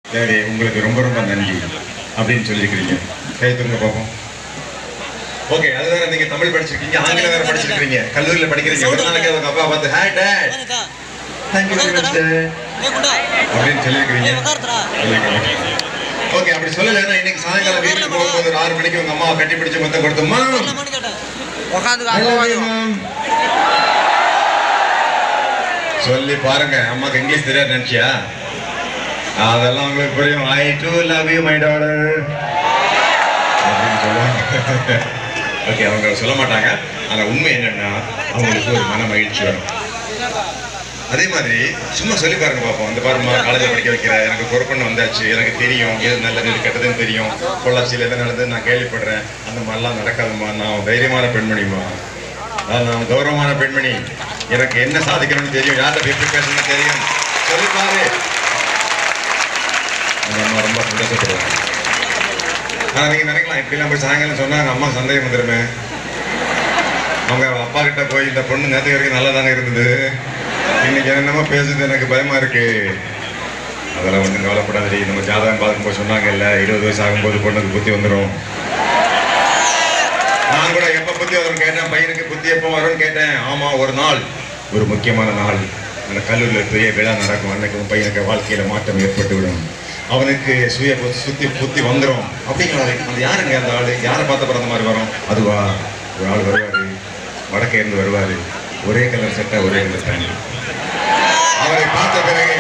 சரி உங்களுக்கு ரொம்ப ரொம்ப நன்றி அப்படின்னு சொல்லியிருக்கிறீங்க கை தூங்க பார்ப்போம் ஓகே அது வேற நீங்க தமிழ் படிச்சிருக்கீங்க ஆங்கிலம் வேற படிச்சிருக்கீங்க கல்லூரியில படிக்கிறீங்க ஒரு நாளைக்கு உங்க அப்பா பார்த்து hi dad thank you very much dad அப்படின்னு சொல்லியிருக்கிறீங்க ஓகே அப்படி சொல்லலைன்னா இன்னைக்கு சாயங்காலம் வீட்டுக்கு போகும்போது ஒரு ஆறு மணிக்கு உங்க அம்மாவை கட்டி பிடிச்சு மொத்தம் கொடுத்தோமா I love you, mom. சொல்லி பாருங்க அம்மாக்கு இங்கிலீஷ் தெரியாது நினைச்சியா அதெல்லாம் உங்களுக்கு புரியும் I do love you my daughter அப்படின்னு சொல்லுவாங்க ஓகே அவங்க சொல்ல மாட்டாங்க ஆனா உண்மை என்னன்னா அவங்களுக்கு ஒரு மன மகிழ்ச்சி வரும் அதே மாதிரி சும்மா சொல்லி பாருங்க பார்ப்போம் இந்த பாருமா காலேஜில் படிக்க வைக்கிற எனக்கு பொறுப்புன்னு வந்தாச்சு எனக்கு தெரியும் எது நல்லது எது கெட்டதுன்னு தெரியும் பொள்ளாச்சியில் எது நல்லது நான் கேள்விப்படுறேன் அந்த மாதிரிலாம் நடக்காதுமா நான் தைரியமான பெண்மணிமா நான் நான் கௌரவமான பெண்மணி எனக்கு என்ன சாதிக்கணும்னு தெரியும் யார்கிட்ட எப்படி பேசணும்னு தெரியும் சொல்லி பாரு அந்த அம்மா ரொம்ப சந்தோஷப்படுவாங்க ஆனா நீங்க நினைக்கலாம் இப்படிலாம் போய் சாயங்காலம் சொன்னா எங்க அம்மா சந்தேகம் வந்துருமே அவங்க அப்பா கிட்ட போய் இந்த பொண்ணு நேற்று வரைக்கும் நல்லா தானே இருந்தது இன்னைக்கு என்னென்னமோ பேசுது எனக்கு பயமா இருக்கு அதெல்லாம் ஒன்றும் கவலைப்படாதடி நம்ம ஜாதகம் பார்க்கும்போது சொன்னாங்கல்ல இருபது வயசு ஆகும்போது பொண்ணுக்கு புத்தி வந்துடும் நான் கூட எப்ப புத்தி வரும்னு கேட்டேன் பையனுக்கு புத்தி எப்போ வரும்னு கேட்டேன் ஆமா ஒரு நாள் ஒரு முக்கியமான நாள் அந்த கல்லூரியில் பெரிய விழா நடக்கும் அன்னைக்கு உன் பையனுக்கு வாழ்க்கையில மாற்றம் ஏற்பட்டு விடும் அவனுக்கு சுய பு- சுத்தி புத்தி வந்துடும் அப்படிங்கிறாரு அது யாருங்க அந்த ஆளு யாரை பார்த்த பிறந்த மாதிரி வரும் அதுவா ஒரு ஆள் வருவாரு வடக்கே இருந்து வருவாரு ஒரே கலர் சட்டை ஒரே கலர் பேண்ட் அவரை பார்த்த பிறகு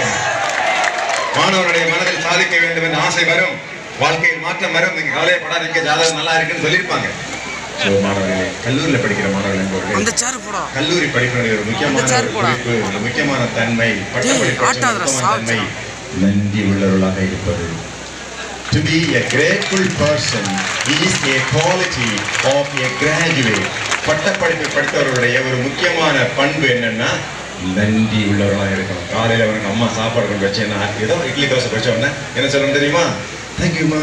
மாணவனுடைய மனதில் சாதிக்க வேண்டும் என்ற ஆசை வரும் வாழ்க்கையில் மாற்றம் வரும் நீங்க கவலையப்படாதீங்க ஜாதகம் நல்லா இருக்குன்னு சொல்லியிருப்பாங்க So, மாணவர்களே கல்லூரியில் படிக்கிற மாணவர்கள் என்பவர்கள் அந்த சேர் போடா கல்லூரி படிப்பினுடைய ஒரு முக்கியமான இந்த chair ஒரு போடா. குறிப்பு ஒரு முக்கியமான தன்மை பட்டப்படிப்பு ஆட்டாதடா, முக்கியமான தன்மை சாவுச்சா. நன்றி உள்ளவர்களாக இருப்பது To be a grateful person is a quality of a graduate. பட்டப்படிப்பு படித்தவர்களுடைய ஒரு முக்கியமான பண்பு என்னன்னா நன்றி உள்ளவர்களாக இருக்கணும் காலையில் அவனுக்கு அம்மா சாப்பாடு கொண்டு வச்சேன்னா ஏதோ இட்லி தோசை வச்ச உடனே என்ன சொல்லணும் தெரியுமா தேங்க்யூம்மா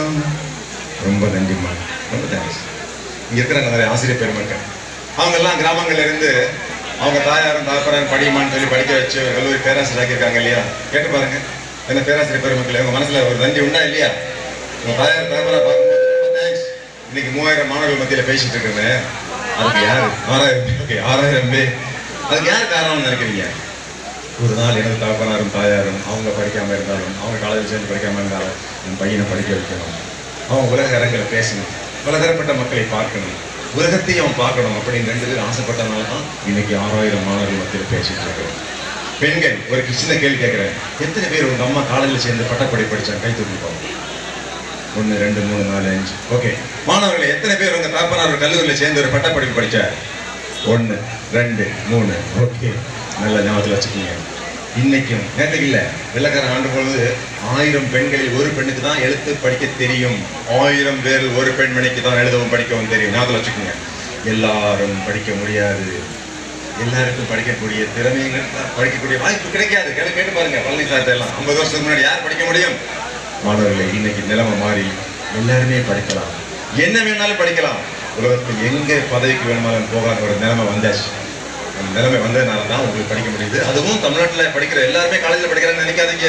ரொம்ப நன்றிம்மா ரொம்ப தேங்க்ஸ் இங்க இருக்கிறாங்க நிறைய ஆசிரியர் பெருமக்கள் அவங்க எல்லாம் கிராமங்கள்ல இருந்து அவங்க தாயாரும் தாப்பராரும் படியுமான்னு சொல்லி படிக்க வச்சு ஒரு கல்லூரி பேராசிரியர் ஆக்கியிருக்காங்க இல்லையா கேட்டு பாருங்க என்ன பேராசிரியர் பெருமக்கள் உங்க மனசுல ஒரு நன்றி உண்டா இல்லையா உங்க தாயார் தாப்பரா பார்க்கும்போது ரொம்ப தேங்க்ஸ் இன்னைக்கு மூவாயிரம் மாணவர்கள் மத்தியில பேசிட்டு இருக்கிறேன் அதுக்கு யாரு ஆறாயிரம் ஓகே ஆறாயிரம் பேர் அதுக்கு யார் காரணம்னு நினைக்கிறீங்க ஒரு நாள் எனது தகப்பனாரும் தாயாரும் அவங்க படிக்காம இருந்தாலும் அவங்க காலேஜில் சேர்ந்து படிக்காம இருந்தாலும் என் பையனை படிக்க வைக்கணும் அவன் உலக அரங்கில் பேசணும் பலதரப்பட்ட மக்களை பார்க்கணும் உலகத்தையும் அவன் பார்க்கணும் அப்படின்னு ரெண்டு பேரும் ஆசைப்பட்டனால தான் இன்னைக்கு ஆறாயிரம் மாணவர்கள் மத்தியில் பேசிட்டு இருக்கிறோம் பெண்கள் ஒரு சின்ன கேள்வி கேட்குறேன் எத்தனை பேர் உங்க அம்மா காலேஜில் சேர்ந்து பட்டப்படி படிச்சாங்க கை தூக்கி பார்ப்போம் ஒன்று ரெண்டு மூணு நாலு அஞ்சு ஓகே மாணவர்களே எத்தனை பேர் உங்க தாப்பனார் ஒரு கல்லூரியில் சேர்ந்து ஒரு பட்டப்படிப்பு படிச்சார் ஒன்று ரெண்டு மூணு ஓகே நல்ல ஞாபகத்தில் வச்சுக்கோங்க இன்னைக்கும் நேற்றுக்கு இல்லை வெள்ளக்காரன் ஆண்டு பொழுது ஆயிரம் பெண்களில் ஒரு பெண்ணுக்கு தான் எழுத்து படிக்க தெரியும் ஆயிரம் பேரில் ஒரு பெண்மணிக்கு தான் எழுதவும் படிக்கவும் தெரியும் ஞாபகத்தில் வச்சுக்கோங்க எல்லாரும் படிக்க முடியாது எல்லாருக்கும் படிக்கக்கூடிய திறமைகள் படிக்கக்கூடிய வாய்ப்பு கிடைக்காது கேட்டு கேட்டு பாருங்க பழனி சார்ட்ட எல்லாம் ஐம்பது வருஷத்துக்கு முன்னாடி யார் படிக்க முடியும் மாணவர்களே இன்னைக்கு நிலைமை மாறி எல்லாருமே படிக்கலாம் என்ன வேணாலும் படிக்கலாம் உலகத்தில் எங்க பதவிக்கு வேணுமாலும் போகாத ஒரு நிலைமை வந்தாச்சு அந்த நிலைமை வந்ததுனால தான் உங்களுக்கு படிக்க முடியுது அதுவும் தமிழ்நாட்டில் படிக்கிற எல்லாருமே காலேஜில் படிக்கிறாங்கன்னு நினைக்காதீங்க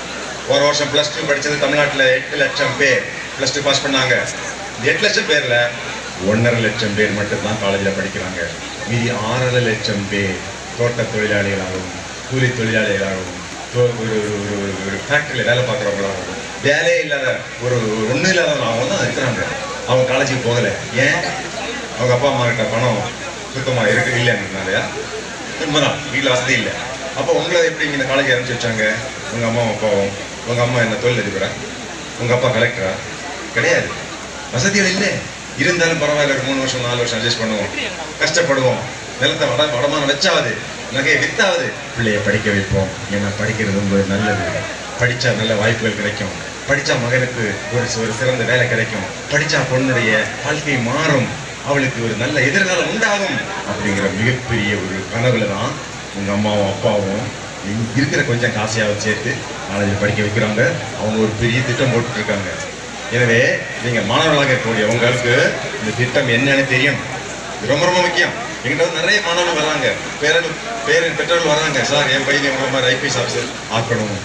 ஒரு வருஷம் ப்ளஸ் டூ படிச்சது தமிழ்நாட்டில் எட்டு லட்சம் பேர் ப்ளஸ் டூ பாஸ் பண்ணாங்க இந்த எட்டு லட்சம் பேர்ல ஒன்றரை லட்சம் பேர் மட்டும்தான் காலேஜில் படிக்கிறாங்க மீதி ஆறரை லட்சம் பேர் தோட்ட தொழிலாளிகளாகவும் கூலி தொழிலாளிகளாகவும் தொ- ஒரு ஒரு- ஒரு ஒரு ஒரு ஃபேக்ட்ரியில் வேலை பார்க்குறவங்களாகவும் வேலையே இல்லாத ஒரு ஒன்றும் இல்லாதவங்களாகவும் தான் இருக்கிறாங்க அவங்க காலேஜுக்கு போகலை ஏன் அவங்க அப்பா அம்மா கிட்ட பணம் சுத்தமாக இருக்கு இல்லைன்றதுனாலயா உண்மைதான் வீட்டில் வசதி இல்லை அப்போ உங்களை எப்படி இங்க இந்த காலேஜ் அனுப்பிச்சு வச்சாங்க உங்கள் அம்மாவும் அப்பாவும் உங்கள் அம்மா என்ன தொழில் அதிபரா உங்கள் அப்பா கலெக்டரா கிடையாது வசதிகள் இல்லை இருந்தாலும் பரவாயில்ல ஒரு மூணு வருஷம் நாலு வருஷம் அட்ஜஸ்ட் பண்ணுவோம் கஷ்டப்படுவோம் நிலத்தை வட வடமானம் வச்சாவது நகையை வித்தாவது பிள்ளைய படிக்க வைப்போம் ஏன்னா படிக்கிறது ரொம்ப நல்லது படிச்சா நல்ல வாய்ப்புகள் கிடைக்கும் படிச்சா மகனுக்கு ஒரு சி- ஒரு சிறந்த வேலை கிடைக்கும் படிச்சா பொண்ணுடைய வாழ்க்கை மாறும் அவளுக்கு ஒரு நல்ல எதிர்காலம் உண்டாகும் அப்படிங்கிற மிகப்பெரிய ஒரு கனவுல தான் உங்க அம்மாவும் அப்பாவும் இங்க இருக்கிற கொஞ்சம் காசையாவது சேர்த்து காலேஜில் படிக்க வைக்கிறாங்க அவங்க ஒரு பெரிய திட்டம் போட்டுட்டு இருக்காங்க எனவே நீங்க மாணவர்களாக இருக்கக்கூடிய உங்களுக்கு இந்த திட்டம் என்னன்னு தெரியும் இது ரொம்ப ரொம்ப முக்கியம் எங்கிட்ட வந்து நிறைய மாணவர்கள் வராங்க பேரன் பேரன் பெற்றோர்கள் வராங்க சார் என் பையனை உங்களை மாதிரி ஐபிஎஸ் ஆஃபீஸர் ஆக்கணும்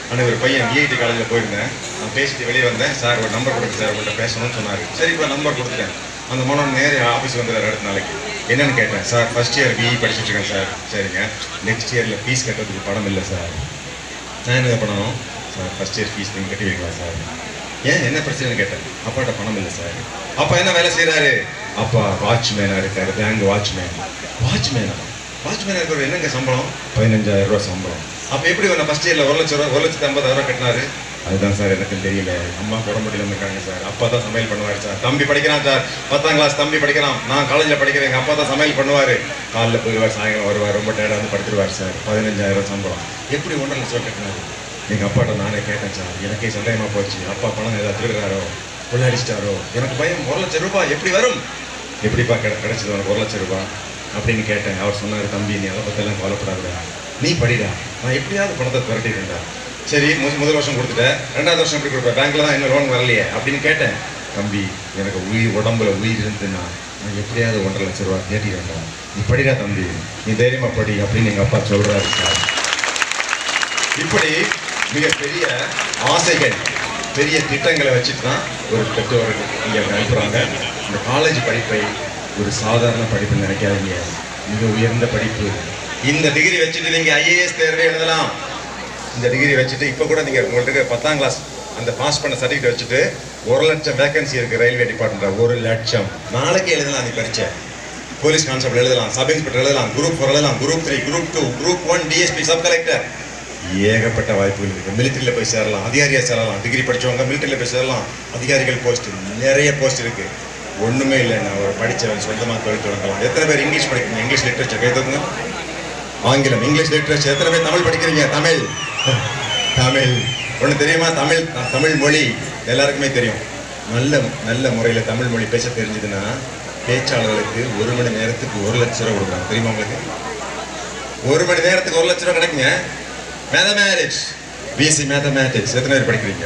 அன்னைக்கு ஒரு பையன் விஐடி காலேஜில் போயிருந்தேன் நான் பேசிட்டு வெளியே வந்தேன் சார் ஒரு நம்பர் கொடுங்க சார் உங்கள்கிட்ட பேசணும்னு சொன்னார் சரி இப்போ நம்பர் கொடுத்துட்டேன் அந்த மாணவன் நேரே ஆஃபீஸ் வந்துடுறாரு அடுத்த நாளைக்கு என்னன்னு கேட்டேன் சார் ஃபர்ஸ்ட் இயர் பிஇ படிச்சுட்டு இருக்கேன் சார் சரிங்க நெக்ஸ்ட் இயரில் ஃபீஸ் கட்டுறதுக்கு பணம் இல்லை சார் நான் என்ன பண்ணணும் சார் ஃபர்ஸ்ட் இயர் ஃபீஸ் நீங்கள் கட்டி வைக்கலாம் சார் ஏன் என்ன பிரச்சனைன்னு கேட்டேன் அப்பாட்ட பணம் இல்லை சார் அப்பா என்ன வேலை செய்கிறாரு அப்பா வாட்ச்மேனாக இருக்காரு பேங்க் வாட்ச்மேன் வாட்ச்மேனா வாட்ச்மேனாக இருக்கிற என்னங்க சம்பளம் பதினஞ்சாயிரம் ரூபா சம்பளம் அப்போ எப்படி ஒன்று ஃபர்ஸ்ட் இயரில் ஒரு லட்சம் ரூபா ஒரு லட்சத்து ஐம்பதாயிரம் ரூபா கட்டினாரு அதுதான் சார் எனக்கு தெரியல அம்மா உடம்பு முடியல இருக்காங்க சார் அப்பா தான் சமையல் பண்ணுவார் சார் தம்பி படிக்கிறான் சார் பத்தாம் கிளாஸ் தம்பி படிக்கிறான் நான் காலேஜில் படிக்கிறேன் எங்கள் அப்பா தான் சமையல் பண்ணுவார் காலைல போயிடுவார் சாயங்காலம் வருவார் ரொம்ப டேடாக வந்து படுத்துருவார் சார் பதினஞ்சாயிரம் சம்பளம் எப்படி ஒன்றரை லட்சம் கட்டினாரு எங்கள் அப்பாட்ட நானே கேட்டேன் சார் எனக்கே சந்தேகமாக போச்சு அப்பா பணம் ஏதாவது திருடுறாரோ கொள்ளடிச்சிட்டாரோ எனக்கு பயம் ஒரு லட்சம் ரூபாய் எப்படி வரும் எப்படிப்பா கிடை கிடைச்சது உனக்கு ஒரு லட்சம் ரூபாய் அப்படின்னு கேட்டேன் அவர் சொன்னார் தம்பி நீ அதை பற்றியெல்லாம் கவலைப்படாதடா நீ படிடா நான் எப்படியாவது பணத்தை திரட்டிடுறேன்டா சரி முதல் முதல் வருஷம் கொடுத்துட்டேன் ரெண்டாவது வருஷம் எப்படி கொடுப்பேன் பேங்க்ல தான் இன்னும் லோன் வரலையே அப்படின்னு கேட்டேன் தம்பி எனக்கு உயிர் உடம்புல உயிர் இருந்துன்னா நான் எப்படியாவது ஒன்றரை லட்சம் ரூபாய் தேட்டிடுறேன்டா நீ படிடா தம்பி நீ தைரியமா படி அப்படின்னு எங்கள் அப்பா சொல்றாரு சார் இப்படி மிகப்பெரிய ஆசைகள் பெரிய திட்டங்களை வச்சுட்டு தான் ஒரு பெற்றோர்கள் இங்கே அனுப்புகிறாங்க இந்த காலேஜ் படிப்பை ஒரு சாதாரண படிப்பு நினைக்காதீங்க மிக உயர்ந்த படிப்பு இந்த டிகிரி வச்சுட்டு நீங்கள் ஐஏஎஸ் தேர்வு எழுதலாம் இந்த டிகிரி வச்சுட்டு இப்போ கூட நீங்கள் உங்களுக்கு பத்தாம் கிளாஸ் அந்த பாஸ் பண்ண சர்டிஃபிகேட் வச்சுட்டு ஒரு லட்சம் வேகன்சி இருக்கு ரயில்வே டிபார்ட்மெண்ட் ஒரு லட்சம் நாளைக்கு எழுதலாம் நீ பரீட்சை போலீஸ் கான்ஸ்டபிள் எழுதலாம் சப் இன்ஸ்பெக்டர் எழுதலாம் குரூப் ஃபோர் எழுதலாம் group three group two group one DSP sub collector ஏகப்பட்ட வாய்ப்புகள் இருக்கு மிலிட்டரியில் போய் சேரலாம் அதிகாரியாக சேரலாம் டிகிரி படிச்சவங்க மிலிட்டரியில் போய் சேரலாம் அதிகாரிகள் போஸ்ட் நிறைய போஸ்ட் இருக்கு ஒண்ணுமே இல்லை நான் ஒரு படிச்சவன் சொந்தமாக தொழில் தொடங்கலாம் எத்தனை பேர் இங்கிலீஷ் படிக்கிறீங்க இங்கிலீஷ் லிட்ரேச்சர் கைதுங்க ஆங்கிலம் இங்கிலீஷ் லிட்ரேச்சர் எத்தனை பேர் தமிழ் படிக்கிறீங்க தமிழ் தமிழ் ஒன்று தெரியுமா தமிழ் தமிழ் மொழி எல்லாருக்குமே தெரியும் நல்ல நல்ல முறையில் தமிழ் மொழி பேச தெரிஞ்சதுன்னா பேச்சாளர்களுக்கு ஒரு மணி நேரத்துக்கு ஒரு லட்ச ரூபா கொடுக்குறாங்க தெரியுமா உங்களுக்கு ஒரு மணி நேரத்துக்கு ஒரு லட்ச ரூபா கிடைக்குங்க மேத்தமேட்டிக்ஸ் பிஎஸ்சி மேத்தமேட்டிக்ஸ் எத்தனை பேர் படிக்கிறீங்க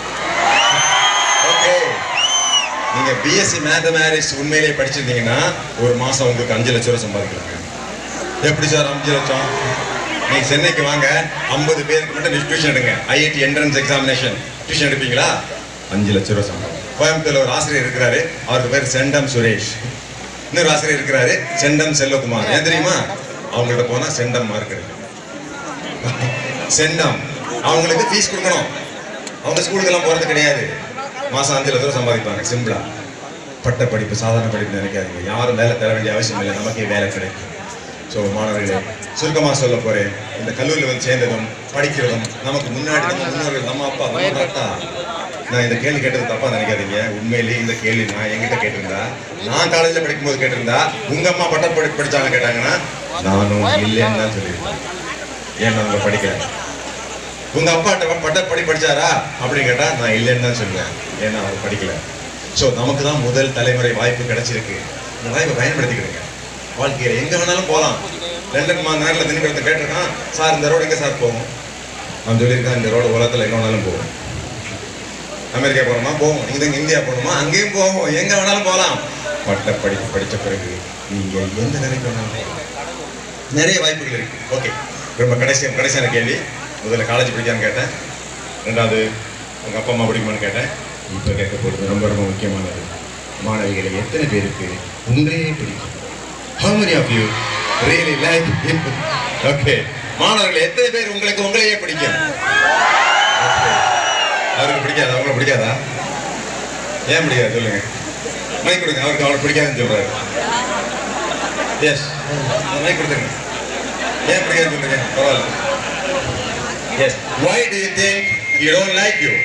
ஓகே நீங்க பிஎஸ்சி மேத்தமேட்டிக்ஸ் உண்மையிலேயே படிச்சிருந்தீங்கன்னா ஒரு மாசம் உங்களுக்கு அஞ்சு லட்ச ரூபா சம்பாதிக்கலாங்க எப்படி சார் அஞ்சு லட்சம் நீங்க சென்னைக்கு வாங்க ஐம்பது பேருக்கு மட்டும் டியூஷன் எடுங்க ஐஐடி என்ட்ரன்ஸ் எக்ஸாமினேஷன் டியூஷன் எடுப்பீங்களா அஞ்சு லட்ச ரூபா சம்பளம் கோயம்புத்தூர்ல ஒரு ஆசிரியர் இருக்கிறாரு அவருக்கு பேர் செண்டம் சுரேஷ் இன்னொரு ஆசிரியர் இருக்கிறாரு செண்டம் செல்வகுமார் ஏன் தெரியுமா அவங்கள்ட்ட போனா செண்டம் மார்க் இருக்கு செண்டம் அவங்களுக்கு ஃபீஸ் கொடுக்கணும் அவங்க ஸ்கூலுக்கெல்லாம் போறது கிடையாது மாசம் அஞ்சு லட்சம் ரூபா சம்பாதிப்பாங்க சிம்பிளா பட்ட படிப்பு சாதாரண படிப்பு நினைக்காதீங்க யாரும் வேலை தர வேண்டிய அவசியம் இல்லை நமக்கே வேலை கிடைக்கும் ஸோ மாணவர்களே சுருக்கமாக சொல்ல போறேன் இந்த கல்லூரியில் வந்து சேர்ந்ததும் படிக்கிறதும் நமக்கு முன்னாடி நம்ம முன்னோர்கள் நம்ம அப்பா நம்ம தாத்தா நான் இந்த கேள்வி கேட்டது தப்பா நினைக்காதீங்க உண்மையிலேயே இந்த கேள்வி நான் என்கிட்ட கேட்டிருந்தா நான் காலேஜில் படிக்கும்போது கேட்டிருந்தா உங்க அம்மா பட்ட படி படிச்சாங்க கேட்டாங்கன்னா நானும் இல்லைன்னு தான் சொல்லியிருக்கேன் ஏன் அவங்க படிக்கல உங்க அப்பா பட்ட படி படிச்சாரா அப்படின்னு கேட்டா நான் இல்லைன்னு தான் சொல்லுவேன் ஏன்னா அவர் படிக்கல ஸோ நமக்கு தான் முதல் தலைமுறை வாய்ப்பு கிடைச்சிருக்கு இந்த வாய்ப்பை பயன்படுத்திக்கிடுங்க வாழ்க்கையில எங்க வேணாலும் போகலாம் லண்டன் மா நேரில் திணிக்கிறத கேட்டிருக்கான் சார் இந்த ரோடு எங்க சார் போகும் அவன் சொல்லியிருக்கான் இந்த ரோடு உலகத்தில் எங்க வேணாலும் போகும் அமெரிக்கா போகணுமா போவோம் நீங்க தான் இந்தியா போகணுமா அங்கேயும் போவோம் எங்க வேணாலும் போகலாம் பட்ட படிப்பு படிச்ச பிறகு நீங்க எந்த நிலைக்கு வேணாலும் போகலாம் நிறைய வாய்ப்புகள் இருக்கு ஓகே ரொம்ப கடைசி கடைசியான கேள்வி முதல்ல காலேஜ் படிக்கான்னு கேட்டேன் ரெண்டாவது உங்க அப்பா அம்மா பிடிக்குமான்னு கேட்டேன் இப்போ கேட்க போகிறது ரொம்ப ரொம்ப முக்கியமானது மாணவிகளை எத்தனை பேருக்கு உங்களையே பிடிக்கும் how many of you really like okay மாணவர்கள் எத்தனை பேர் உங்களுக்கு உங்களையே பிடிக்கும் Okay. அவருக்கு பிடிக்காதா அவங்கள பிடிக்காதா ஏன் பிடிக்காது சொல்லுங்க மைக் கொடுங்க அவருக்கு அவரை பிடிக்காதுன்னு சொல்றாரு எஸ் மைக் கொடுத்துருங்க ஏன் பிடிக்காதுன்னு சொல்லுங்க பரவாயில்ல yes why do you think you don't like you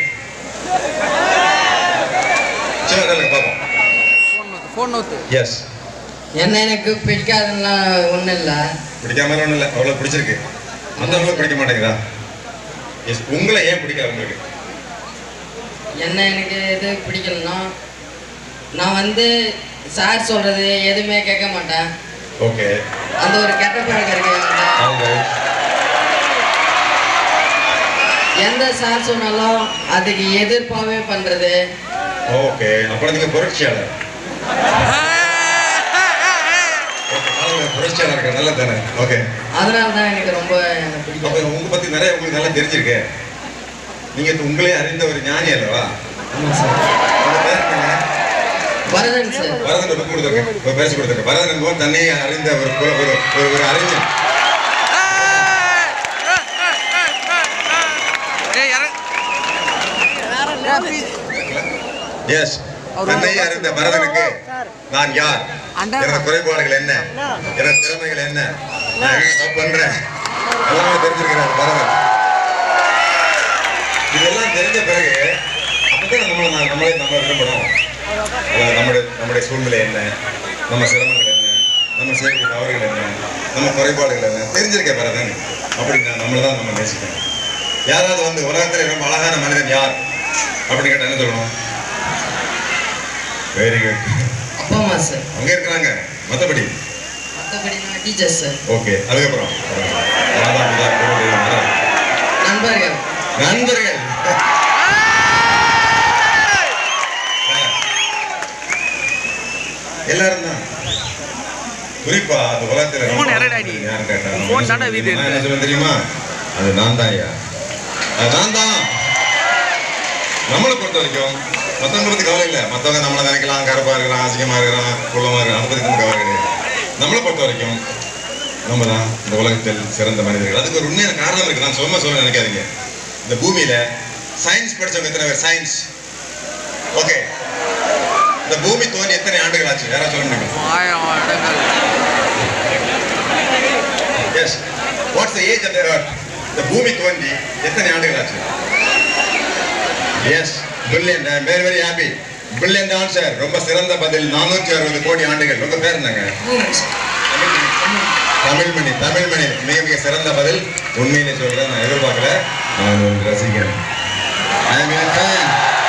சின்ன சொல்லுங்க பாப்போம் ஃபோன் நோத்து எஸ் என்ன எனக்கு பிடிக்காதுன்னா ஒன்றும் இல்லை பிடிக்காம ஒன்றும் இல்லை அவ்வளோ பிடிச்சிருக்கு அந்த அளவுக்கு பிடிக்க மாட்டேங்குதா எஸ் உங்களை ஏன் பிடிக்காது உங்களுக்கு என்ன எனக்கு எது பிடிக்கலன்னா நான் வந்து சார் சொல்கிறது எதுவுமே கேட்க மாட்டேன் ஓகே அந்த ஒரு கெட்ட பழக்கம் இருக்கு என்கிட்ட. எந்த சார் சொன்னாலும் அதுக்கு எதிர்ப்பாகவே பண்ணுறது ஓகே அப்புறம் நீங்க புரட்சியாளர் Okay, ஆளுங்க புரட்சியாளர் இருக்க நல்லது தானே ஓகே அதனால தான் எனக்கு ரொம்ப எனக்கு பிடிக்கும் அப்ப உங்க பத்தி நிறைய உங்களுக்கு நல்லா தெரிஞ்சிருக்கு நீங்க உங்களே அறிந்த ஒரு ஞானி அல்லவா ஆமாம் சார் உங்க பேர் என்னங்க? வரதன் சார் வரதன் ஒரு கொடுத்துருக்கேன் ஒரு பரிசு கொடுத்துருக்கேன் வரதன் என்பவன் தன்னை அறிந்த ஒரு குல- ஒரு ஒரு ஒரு அறிஞன் ஏய் இறங்க ஏய், please. எஸ் தன்னை அறிந்த பரதனுக்கு நான் யார் அண்டா. எனது குறைபாடுகள் என்ன எனது திறமைகள் என்ன நான் என்ன தப்பு பண்றேன் எல்லாமே தெரிஞ்சிருக்கிறார் பரதன் இதெல்லாம் தெரிஞ்ச பிறகு அப்பதான் நம்மளை நான் நம்மளே நம்ம விரும்பணும் அதாவது நம்முடைய நம்முடைய சூழ்நிலை என்ன நம்ம சிரமங்கள் என்ன நம்ம செய்யக்கூடிய தவறுகள் என்ன நம்ம குறைபாடுகள் என்ன தெரிஞ்சிருக்க பரதன் அப்படின்னா நம்மளை தான் நம்ம நேசிக்கணும் யாராவது வந்து உலகத்துல ரொம்ப அழகான மனிதன் யார் அப்படின்னு கேட்டா என்ன சொல்லணும் வெரி குட் அப்பா அம்மா சார் அங்க இருக்கிறாங்க மத்தபடி மற்றபடி நான் டீச்சர் சார் ஓகே அதுக்கப்புறம் மாதா பிதா குரு தெய்வம் மரம். நண்பர்கள் நண்பர்கள் எல்லாரும் தான் குறிப்பா அந்த உலகத்துல ரொம்ப Phone யாரடா நீ? யாரும் கேட்டா நம்ம Phone என்ன தாண்டா சொல்ல வீட்டுல தெரியுமா? இருக்கு. என்ன சொல்ல தெரியுமா அது நான் தான் ஐயா அது நான் தான் நம்மளை பொறுத்த வரைக்கும் மத்தவங்க பத்தி கவலை இல்லை மத்தவங்க நம்மளை நினைக்கலாம் கருப்பா இருக்கிறான் அசிங்கமா இருக்கிறான் குள்ளமா இருக்கிறான் அதை பத்தி நமக்கு கவலை கிடையாது நம்மளை பொறுத்த வரைக்கும் நம்ம தான் இந்த உலகத்தில் சிறந்த மனிதர்கள் அதுக்கு ஒரு உண்மையான காரணம் இருக்கு நான் சும்மா சொல்ல நினைக்காதீங்க இந்த பூமியில சயின்ஸ் படிச்சவங்க எத்தனை பேர் சயின்ஸ் ஓகே இந்த பூமி தோன்றி எத்தனை ஆண்டுகள் ஆச்சு யாரா சொல்ல முடியுமா ஆயிரம் இடங்கள் yes what's the age of the earth இந்த பூமி தோன்றி எத்தனை ஆண்டுகள் ஆச்சு yes brilliant I very very happy brilliant answer ரொம்ப சிறந்த பதில் நானூற்றி அறுபது கோடி ஆண்டுகள் உங்க பேர் என்னங்க மூணு சார் தமிழ்மணி தமிழ்மணி மிக மிக சிறந்த பதில் உண்மையிலே சொல்றேன் நான் எதிர்பார்க்கல நான் ஒரு ரசிகன் I am your fan.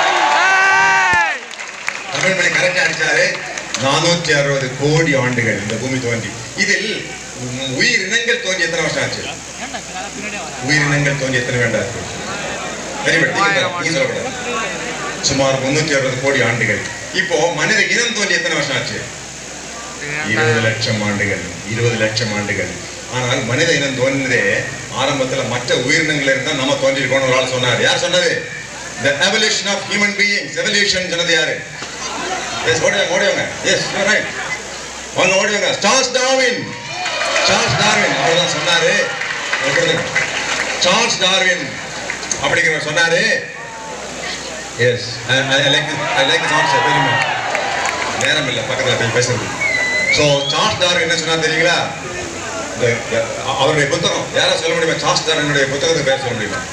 Tamilmani கரெக்டா அடிச்சாரு நானூற்றி அறுபது கோடி ஆண்டுகள் இந்த பூமி தோன்றி இதில் உம், உயிரினங்கள் தோன்றி எத்தனை வருஷம் ஆச்சு உயிரினங்கள் தோன்றி எத்தனை வேண்டாம் வெரி குட் நீங்க சொல்லக்கூடாது சுமார் முன்னூற்றி அறுபது கோடி ஆண்டுகள் இப்போ மனித இனம் தோன்றி எத்தனை வருஷம் ஆச்சு இருபது லட்சம் ஆண்டுகள் இருபது லட்சம் ஆண்டுகள் ஆனால் மனித இனம் தோன்றினதே ஆரம்பத்துல மற்ற உயிரினங்கள் இருந்தா நம்ம தோன்றிருக்கோம்னு ஒரு ஆள் சொன்னார் யார் சொன்னது the evolution of human beings evolution சொன்னது யாரு எஸ் ஓடிவாங்க ஓடிவாங்க எஸ் ரைட் வாங்க ஓடிவாங்க சார்ஸ் டார்வின் சார்ஸ் டார்வின் அவர் தான் சொன்னாரு சார்ஸ் டார்வின் அப்படிங்கிறவர் சொன்னாரு yes I like I like this answer very much நேரம் இல்லை பக்கத்துல போய் பேசுறது ஸோ சார்ஸ் டார்வின் என்ன சொன்னா தெரியுங்களா இந்த இந்த- அ- அவருடைய புத்தகம் யாரா சொல்ல முடியுமா சார்ஸ் டார்வினுடைய புத்தகத்துக்கு பேர் சொல்ல முடியுமா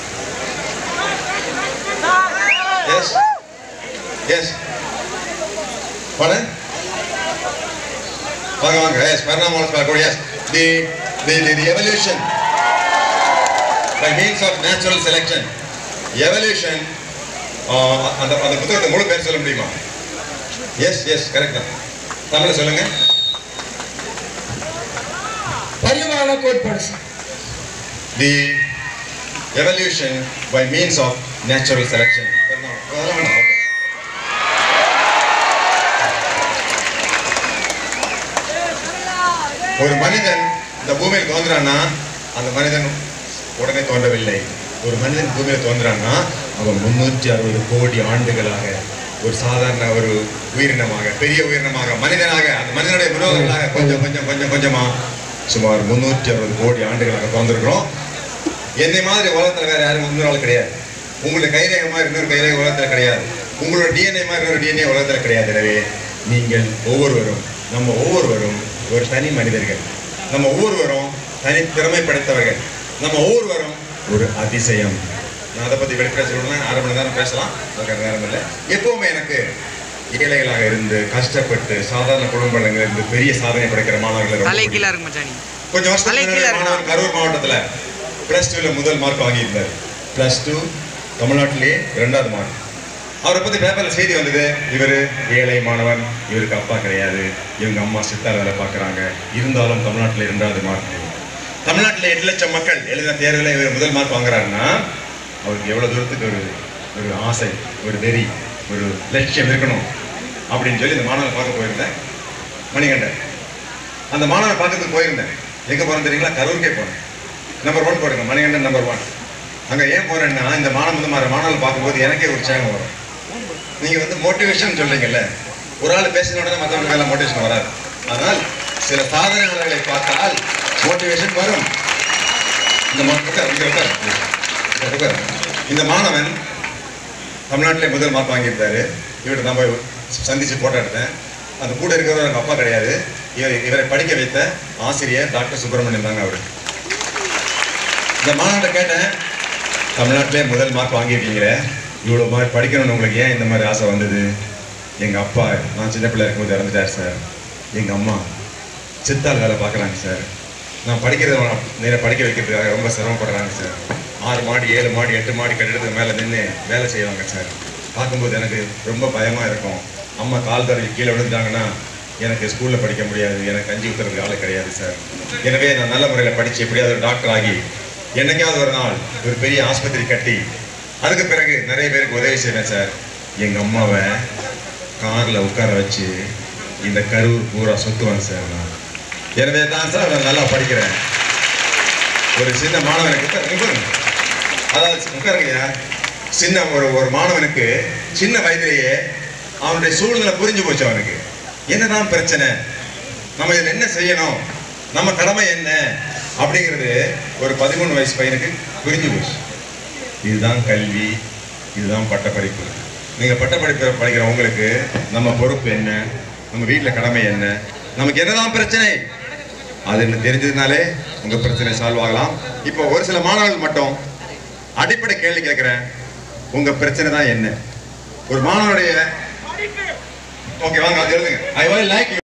எஸ் எஸ் படன் வாங்க வாங்க எஸ் பரிணாம கூட yes the the the the evolution by means of natural selection evolution அந்த அந்த புத்தகத்தை முழு பேர் சொல்ல முடியுமா எஸ் எஸ் கரெக்ட் தான் தமிழ்ல சொல்லுங்க பரிமாண கோட்பாடு sir the evolution by means of natural selection ஒரு மனிதன் இந்த பூமியில் தோன்றான்னா அந்த மனிதன் உடனே தோன்றவில்லை ஒரு மனிதன் பூமியில் தோன்றான்னா அவன் முன்னூற்றி அறுபது கோடி ஆண்டுகளாக ஒரு சாதாரண ஒரு உயிரினமாக பெரிய உயிரினமாக மனிதனாக அந்த மனிதனுடைய முன்னோர்களாக கொஞ்சம் கொஞ்சம் கொஞ்சம் கொஞ்சமா சுமார் முன்னூற்றி அறுபது கோடி ஆண்டுகளாக தோன்றிருக்கிறோம் என்னை மாதிரி உலகத்துல வேற யாரும் இன்னொரு ஆள் கிடையாது உங்களுடைய கைரேகை மாதிரி இன்னொரு கைரேகை உலகத்துல கிடையாது உங்களோட டிஎன்ஏ மாதிரி இன்னொரு டிஎன்ஏ உலகத்துல கிடையாது எனவே நீங்கள் ஒவ்வொருவரும் நம்ம ஒவ்வொருவரும் ஒரு தனி மனிதர்கள் நம்ம ஒவ்வொருவரும் தனி திறமை படைத்தவர்கள் நம்ம ஒவ்வொருவரும் ஒரு அதிசயம் நான் அதை பத்தி வெளிப்படையா சொல்லணும்னா அரை மணி நேரம் பேசலாம் அதுக்கான நேரம் இல்லை எப்பவுமே எனக்கு ஏழைகளாக இருந்து கஷ்டப்பட்டு சாதாரண குடும்பங்கள் இருந்து பெரிய சாதனை படைக்கிற மாணவர்கள் ரொம்ப தலை பிடிக்கும். கீழே இருக்கு மச்சானி கொஞ்சம் வருஷத்துக்கு தலைகீழ முன்னாடி இருக்கா? மாணவன் கரூர் மாவட்டத்துல பிளஸ் டூல முதல் மார்க் வாங்கியிருந்தார் பிளஸ் டூ தமிழ்நாட்டிலேயே இரண்டாவது மார்க் அவரை பத்தி பேப்பர்ல செய்தி வந்தது இவர் ஏழை மாணவன் இவருக்கு அப்பா கிடையாது இவங்க அம்மா சித்தார் வேலை பார்க்கறாங்க இருந்தாலும் தமிழ்நாட்டில் இரண்டாவது மார்க் தமிழ்நாட்டில் எட்டு லட்சம் மக்கள் எழுதின தேர்வில் இவர் முதல் மார்க் வாங்குறாருன்னா அவருக்கு எவ்வளவு தூரத்துக்கு ஒரு ஒரு ஆசை ஒரு வெறி ஒரு லட்சியம் இருக்கணும் அப்படின்னு சொல்லி இந்த மாணவனை பார்க்க போயிருந்தேன் மணிகண்டன் அந்த மாணவனை பார்க்கறதுக்கு போயிருந்தேன் எங்க போறேன் தெரியுங்களா கரூருக்கே போனேன் நம்பர் ஒன் போடுங்க மணிகண்டன் நம்பர் ஒன் அங்க ஏன் போறேன்னா இந்த மாணவ வந்து மாதிரி மாணவர்கள் பார்க்கும்போது எனக்கே உற்சாகம் வரும் நீங்க வந்து மோட்டிவேஷன் சொல்றீங்கல்ல ஒரு ஆள் பேசின உடனே மற்றவங்க மேல மோட்டிவேஷன் வராது ஆனால் சில சாதனையாளர்களை பார்த்தால் மோட்டிவேஷன் வரும் இந்த மா- உட்கார், இங்க உட்கார். இங்க உட்கார். இந்த மாணவன் தமிழ்நாட்டிலே முதல் மார்க் வாங்கியிருந்தாரு இவர்கிட்ட நான் போய் சந்திச்சு போட்டோ எடுத்தேன் அந்த கூட இருக்கிறவர் எங்கள் அப்பா கிடையாது இவர் இவரை படிக்க வைத்த ஆசிரியர் டாக்டர் சுப்பிரமணியன் தாங்க அவர் இந்த மாணவன்கிட்ட கேட்டேன் தமிழ்நாட்டிலே முதல் மார்க் வாங்கியிருக்கீங்களே இவ்வளோ மாதிரி படிக்கணும்னு உங்களுக்கு ஏன் இந்த மாதிரி ஆசை வந்தது எங்கள் அப்பா நான் சின்ன பிள்ளை இருக்கும்போது இறந்துட்டார் சார் எங்கள் அம்மா சித்தாள் வேலை பார்க்குறாங்க சார் நான் படிக்கிறத நேராக படிக்க வைக்கிறதுக்காக ரொம்ப சிரமப்படுறாங்க சார் ஆறு மாடி ஏழு மாடி எட்டு மாடி கட்டிடத்துக்கு மேலே நின்று வேலை செய்வாங்க சார் பார்க்கும்போது எனக்கு ரொம்ப பயமாக இருக்கும் அம்மா கால் தடவி கீழே விழுந்துட்டாங்கன்னா எனக்கு ஸ்கூலில் படிக்க முடியாது எனக்கு கஞ்சி ஊற்றுறதுக்கு ஆள் கிடையாது சார் எனவே நான் நல்ல முறையில் படித்து எப்படியாவது ஒரு டாக்டர் ஆகி என்னைக்காவது ஒரு நாள் ஒரு பெரிய ஆஸ்பத்திரி கட்டி அதுக்கு பிறகு நிறைய பேருக்கு உதவி செய்வேன் சார் எங்கள் அம்மாவை காரில் உட்கார வச்சு இந்த கரூர் பூரா சுற்றுவேன் சார் நான் எனவே தான் சார் நான் நல்லா படிக்கிறேன் ஒரு சின்ன மாணவனுக்கு உட்காரு, இங்க பாருங்க. அதாவது உட்காருங்கய்யா சின்ன ஒரு ஒரு மாணவனுக்கு சின்ன வயதிலேயே அவனுடைய சூழ்நிலை புரிஞ்சு போச்சு அவனுக்கு என்னதான் பிரச்சனை நம்ம இதில் என்ன செய்யணும் நம்ம கடமை என்ன அப்படிங்கிறது ஒரு பதிமூணு வயசு பையனுக்கு புரிஞ்சு போச்சு இதுதான் கல்வி இதுதான் பட்டப்படிப்பு நீங்கள் பட்டப்படிப்பு படிக்கிற உங்களுக்கு நம்ம பொறுப்பு என்ன நம்ம வீட்டில் கடமை என்ன நமக்கு என்னதான் பிரச்சனை அது என்ன தெரிஞ்சதுனாலே உங்க பிரச்சனை சால்வ் ஆகலாம் இப்போ ஒரு சில மாணவர்கள் மட்டும் அடிப்படை கேள்வி கேட்கிறேன் உங்க பிரச்சனை தான் என்ன ஒரு மாணவனுடைய ஓகே வாங்க அது எழுதுங்க ஐ லைக்